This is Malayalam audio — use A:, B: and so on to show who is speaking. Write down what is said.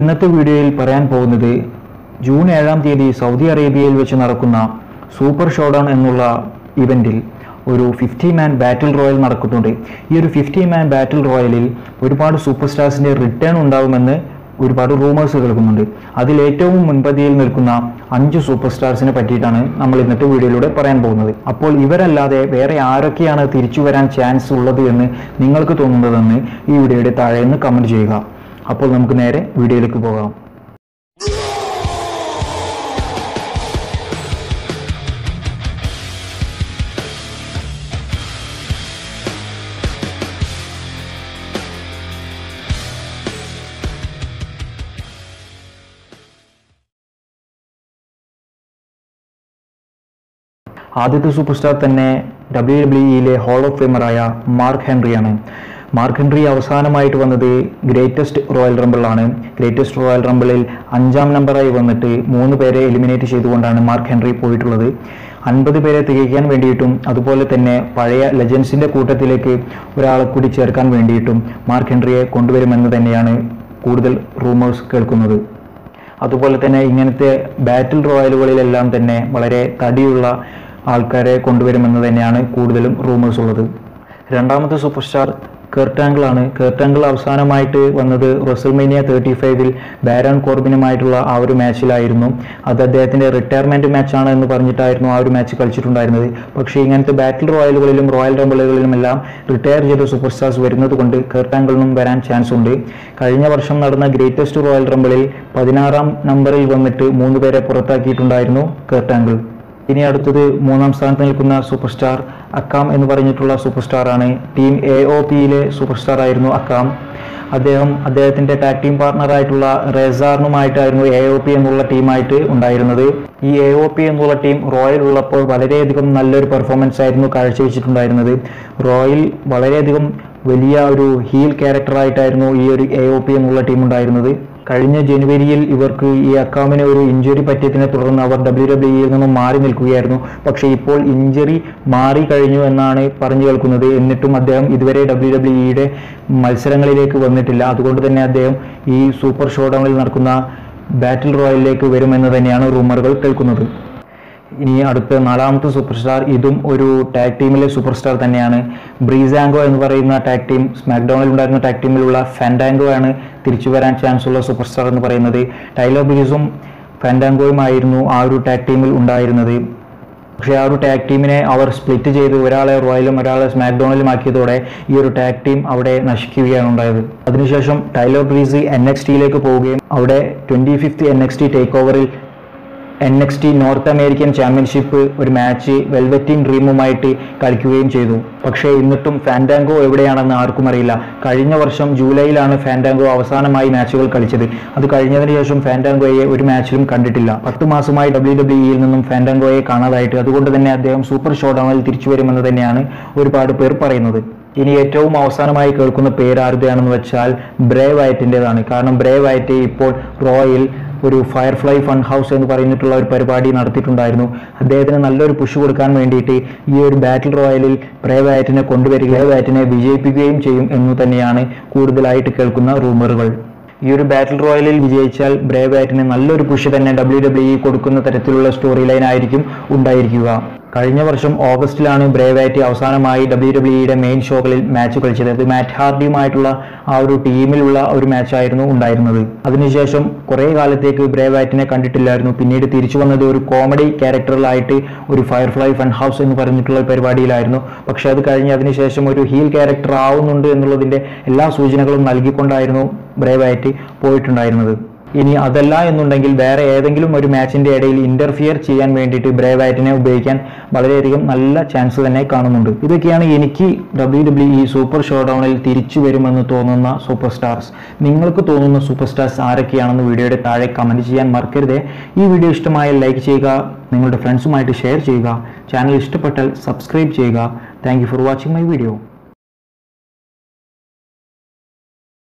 A: ഇന്നത്തെ വീഡിയോയിൽ പറയാൻ പോകുന്നത് ജൂൺ ഏഴാം തീയതി സൗദി അറേബ്യയിൽ വെച്ച് നടക്കുന്ന സൂപ്പർ ഷോഡൗൺ എന്നുള്ള ഇവന്റിൽ ഒരു ഫിഫ്റ്റി മാൻ ബാറ്റിൽ റോയൽ നടക്കുന്നുണ്ട് ഈ ഒരു ഫിഫ്റ്റി മാൻ ബാറ്റിൽ റോയലിൽ ഒരുപാട് സൂപ്പർ സ്റ്റാർസിന്റെ റിട്ടേൺ ഉണ്ടാകുമെന്ന് ഒരുപാട് റൂമേഴ്സ് കേൾക്കുന്നുണ്ട് അതിൽ ഏറ്റവും മുൻപതിയിൽ നിൽക്കുന്ന അഞ്ച് സൂപ്പർ സ്റ്റാർസിനെ പറ്റിയിട്ടാണ് നമ്മൾ ഇന്നത്തെ വീഡിയോയിലൂടെ പറയാൻ പോകുന്നത് അപ്പോൾ ഇവരല്ലാതെ വേറെ ആരൊക്കെയാണ് തിരിച്ചു വരാൻ ചാൻസ് ഉള്ളത് എന്ന് നിങ്ങൾക്ക് തോന്നുന്നതെന്ന് ഈ വീഡിയോയുടെ താഴെ നിന്ന് കമന്റ് ചെയ്യുക അപ്പോൾ നമുക്ക് നേരെ വീഡിയോയിലേക്ക് പോകാം ആദ്യത്തെ സൂപ്പർ സ്റ്റാർ തന്നെ ഡബ്ല്യു ഡബ്ല്യുഇയിലെ ഹോൾ ഓഫ് ഫേമറായ മാർക്ക് ഹെൻറിയാണ് മാർക്ക് ഹെൻറി അവസാനമായിട്ട് വന്നത് ഗ്രേറ്റസ്റ്റ് റോയൽ റംബിളാണ് ഗ്രേറ്റസ്റ്റ് റോയൽ റംബിളിൽ അഞ്ചാം നമ്പറായി വന്നിട്ട് മൂന്ന് പേരെ എലിമിനേറ്റ് ചെയ്തുകൊണ്ടാണ് മാർക്ക് ഹെൻറി പോയിട്ടുള്ളത് അൻപത് പേരെ തികയ്ക്കാൻ വേണ്ടിയിട്ടും അതുപോലെ തന്നെ പഴയ ലെജൻസിന്റെ കൂട്ടത്തിലേക്ക് ഒരാളെ കൂടി ചേർക്കാൻ വേണ്ടിയിട്ടും മാർക്ക് ഹെൻറിയെ കൊണ്ടുവരുമെന്ന് തന്നെയാണ് കൂടുതൽ റൂമേഴ്സ് കേൾക്കുന്നത് അതുപോലെ തന്നെ ഇങ്ങനത്തെ ബാറ്റിൽ റോയലുകളിലെല്ലാം തന്നെ വളരെ തടിയുള്ള ആൾക്കാരെ കൊണ്ടുവരുമെന്ന് തന്നെയാണ് കൂടുതലും റൂമേഴ്സ് ഉള്ളത് രണ്ടാമത്തെ സൂപ്പർ സ്റ്റാർ കെർട്ടാങ്കിൾ ആണ് കെർട്ടാങ്കിൾ അവസാനമായിട്ട് വന്നത് റസൽമേനിയ തേർട്ടി ഫൈവിൽ ബാരൺ കോർബിനുമായിട്ടുള്ള ആ ഒരു മാച്ചിലായിരുന്നു അത് അദ്ദേഹത്തിന്റെ റിട്ടയർമെന്റ് മാച്ചാണ് എന്ന് പറഞ്ഞിട്ടായിരുന്നു ആ ഒരു മാച്ച് കളിച്ചിട്ടുണ്ടായിരുന്നത് പക്ഷേ ഇങ്ങനത്തെ ബാറ്റിൽ റോയലുകളിലും റോയൽ റംബിളുകളിലും എല്ലാം റിട്ടയർ ചെയ്ത സൂപ്പർ സ്റ്റാർസ് വരുന്നത് കൊണ്ട് കെർട്ടാങ്കിളിനും വരാൻ ചാൻസ് ഉണ്ട് കഴിഞ്ഞ വർഷം നടന്ന ഗ്രേറ്റസ്റ്റ് റോയൽ റംബിളിൽ പതിനാറാം നമ്പറിൽ വന്നിട്ട് മൂന്ന് പേരെ പുറത്താക്കിയിട്ടുണ്ടായിരുന്നു കെർട്ടാങ്കിൾ ഇനി അടുത്തത് മൂന്നാം സ്ഥാനത്ത് നിൽക്കുന്ന സൂപ്പർ സ്റ്റാർ അക്കാം എന്ന് പറഞ്ഞിട്ടുള്ള സൂപ്പർ സ്റ്റാർ ആണ് ടീം എ ഒ പിയിലെ സൂപ്പർ സ്റ്റാർ ആയിരുന്നു അക്കാം അദ്ദേഹം അദ്ദേഹത്തിന്റെ ടാഗ് ടീം പാർട്ണറായിട്ടുള്ള റെസാറിനുമായിട്ടായിരുന്നു എ ഒ പി എന്നുള്ള ടീമായിട്ട് ഉണ്ടായിരുന്നത് ഈ എ ഒ പി എന്നുള്ള ടീം റോയൽ ഉള്ളപ്പോൾ വളരെയധികം നല്ലൊരു പെർഫോമൻസ് ആയിരുന്നു കാഴ്ചവെച്ചിട്ടുണ്ടായിരുന്നത് റോയൽ വളരെയധികം വലിയ ഒരു ഹീൽ ക്യാരക്ടറായിട്ടായിരുന്നു ഈ ഒരു എ ഒ പി എന്നുള്ള ടീം ഉണ്ടായിരുന്നത് കഴിഞ്ഞ ജനുവരിയിൽ ഇവർക്ക് ഈ അക്കാമിന് ഒരു ഇഞ്ചുറി പറ്റിയതിനെ തുടർന്ന് അവർ ഡബ്ല്യു ഡബ്ല്യുഇയിൽ നിന്നും മാറി നിൽക്കുകയായിരുന്നു പക്ഷേ ഇപ്പോൾ ഇഞ്ചുറി മാറി കഴിഞ്ഞു എന്നാണ് പറഞ്ഞു കേൾക്കുന്നത് എന്നിട്ടും അദ്ദേഹം ഇതുവരെ ഡബ്ല്യു ഡബ്ല്യുഇയുടെ മത്സരങ്ങളിലേക്ക് വന്നിട്ടില്ല അതുകൊണ്ട് തന്നെ അദ്ദേഹം ഈ സൂപ്പർ ഷോഡൗണിൽ നടക്കുന്ന ബാറ്റിൽ റോയലിലേക്ക് വരുമെന്ന് തന്നെയാണ് റൂമറുകൾ കേൾക്കുന്നത് ഇനി അടുത്ത നാലാമത്തെ സൂപ്പർ സ്റ്റാർ ഇതും ഒരു ടാഗ് ടീമിലെ സൂപ്പർ സ്റ്റാർ തന്നെയാണ് ബ്രീസാങ്കോ എന്ന് പറയുന്ന ടാഗ് ടീം സ്മാക്ഡൗണിൽ ഉണ്ടായിരുന്ന ടാഗ് ടീമിലുള്ള ഫാൻഡാങ്കോ ആണ് തിരിച്ചു വരാൻ ചാൻസ് ഉള്ള സൂപ്പർ സ്റ്റാർ എന്ന് പറയുന്നത് ടൈലർ ബ്രീസും ഫാൻഡാങ്കോയുമായിരുന്നു ആ ഒരു ടാഗ് ടീമിൽ ഉണ്ടായിരുന്നത് പക്ഷേ ആ ഒരു ടാഗ് ടീമിനെ അവർ സ്പ്ലിറ്റ് ചെയ്ത് ഒരാളെ റോയലും ഒരാളെ സ്മാക്ഡൗണിലും ആക്കിയതോടെ ഈ ഒരു ടാഗ് ടീം അവിടെ നശിക്കുകയാണ് ഉണ്ടായത് അതിനുശേഷം ടൈലർ ബ്രീസ് എൻ എക്സ് ടിയിലേക്ക് പോവുകയും അവിടെ twenty fifth N X T take ഓവറിൽ N X T North American championship ഒരു മാച്ച് വെൽവെറ്റിൻ ഡ്രീമുമായിട്ട് കളിക്കുകയും ചെയ്തു പക്ഷേ എന്നിട്ടും ഫാൻഡാങ്കോ എവിടെയാണെന്ന് ആർക്കും അറിയില്ല കഴിഞ്ഞ വർഷം ജൂലൈയിലാണ് ഫാൻഡാങ്കോ അവസാനമായി മാച്ചുകൾ കളിച്ചത് അത് കഴിഞ്ഞതിന് ശേഷം ഫാൻഡാങ്കോയെ ഒരു മാച്ചിലും കണ്ടിട്ടില്ല പത്ത് മാസമായി ഡബ്ല്യു ഡബ്ല്യുഇയിൽ നിന്നും ഫാൻഡാങ്കോയെ കാണാതായിട്ട് അതുകൊണ്ട് തന്നെ അദ്ദേഹം സൂപ്പർ ഷോഡൗണിൽ തിരിച്ചു വരുമെന്ന് തന്നെയാണ് ഒരുപാട് പേർ പറയുന്നത് ഇനി ഏറ്റവും അവസാനമായി കേൾക്കുന്ന പേര് ആരുടെയാണെന്ന് വെച്ചാൽ ബ്രേ വയറ്റിൻ്റെതാണ് കാരണം ബ്രേ വയറ്റ് ഇപ്പോൾ റോയിൽ ഒരു ഫയർഫ്ലൈ ഫൺ ഹൗസ് എന്ന് പറഞ്ഞിട്ടുള്ള ഒരു പരിപാടി നടത്തിയിട്ടുണ്ടായിരുന്നു അദ്ദേഹത്തിന് നല്ലൊരു പുഷ് കൊടുക്കാൻ വേണ്ടിയിട്ട് ഈ ഒരു ബാറ്റിൽ റോയലിൽ ബ്രേ വയറ്റിനെ കൊണ്ടുവരിക ബ്രേ വയറ്റിനെ വിജയിപ്പിക്കുകയും ചെയ്യും എന്ന് തന്നെയാണ് കൂടുതലായിട്ട് കേൾക്കുന്ന റൂമറുകൾ ഈ ഒരു ബാറ്റിൽ റോയലിൽ വിജയിച്ചാൽ ബ്രേ ബാറ്റിന് നല്ലൊരു പുഷ് തന്നെ ഡബ്ല്യു ഡബ്ല്യു കൊടുക്കുന്ന തരത്തിലുള്ള സ്റ്റോറി ലൈൻ ആയിരിക്കും ഉണ്ടായിരിക്കുക കഴിഞ്ഞ വർഷം ഓഗസ്റ്റിലാണ് ബ്രേവാറ്റ് അവസാനമായി ഡബ്ല്യു ഡബ്ല്യുയുടെ മെയിൻ ഷോകളിൽ മാച്ച് കളിച്ചത് അത് മാറ്റ് ഹാർഡിയുമായിട്ടുള്ള ആ ഒരു ടീമിലുള്ള ഒരു മാച്ചായിരുന്നു ഉണ്ടായിരുന്നത് അതിനുശേഷം കുറേ കാലത്തേക്ക് ബ്രേവാറ്റിനെ കണ്ടിട്ടില്ലായിരുന്നു പിന്നീട് തിരിച്ചു വന്നത് ഒരു കോമഡി ക്യാരക്ടറിലായിട്ട് ഒരു ഫയർഫ്ലൈ ഫൺ ഹൗസ് എന്ന് പറഞ്ഞിട്ടുള്ള പരിപാടിയിലായിരുന്നു പക്ഷെ അത് കഴിഞ്ഞ് അതിനുശേഷം ഒരു ഹീൽ ക്യാരക്ടർ ആവുന്നുണ്ട് എന്നുള്ളതിന്റെ എല്ലാ സൂചനകളും നൽകിക്കൊണ്ടായിരുന്നു ബ്രേവാറ്റ് പോയിട്ടുണ്ടായിരുന്നത് ഇനി അതല്ല എന്നുണ്ടെങ്കിൽ വേറെ ഏതെങ്കിലും ഒരു മാച്ചിന്റെ ഇടയിൽ ഇന്റർഫിയർ ചെയ്യാൻ വേണ്ടിയിട്ട് ബ്രേവാറ്റിനെ ഉപയോഗിക്കാൻ വളരെയധികം നല്ല ചാൻസ് തന്നെ കാണുന്നുണ്ട് ഇതൊക്കെയാണ് എനിക്ക് ഡബ്ല്യു ഡബ്ല്യു ഈ സൂപ്പർ ഷോഡൗണിൽ തിരിച്ചു വരുമെന്ന് തോന്നുന്ന സൂപ്പർ സ്റ്റാർസ് നിങ്ങൾക്ക് തോന്നുന്ന സൂപ്പർ സ്റ്റാർസ് ആരൊക്കെയാണെന്ന് വീഡിയോയുടെ താഴെ കമന്റ് ചെയ്യാൻ മറക്കരുത് ഈ വീഡിയോ ഇഷ്ടമായാൽ ലൈക്ക് ചെയ്യുക നിങ്ങളുടെ ഫ്രണ്ട്സുമായിട്ട് ഷെയർ ചെയ്യുക ചാനൽ ഇഷ്ടപ്പെട്ടാൽ സബ്സ്ക്രൈബ് ചെയ്യുക thank for watching my video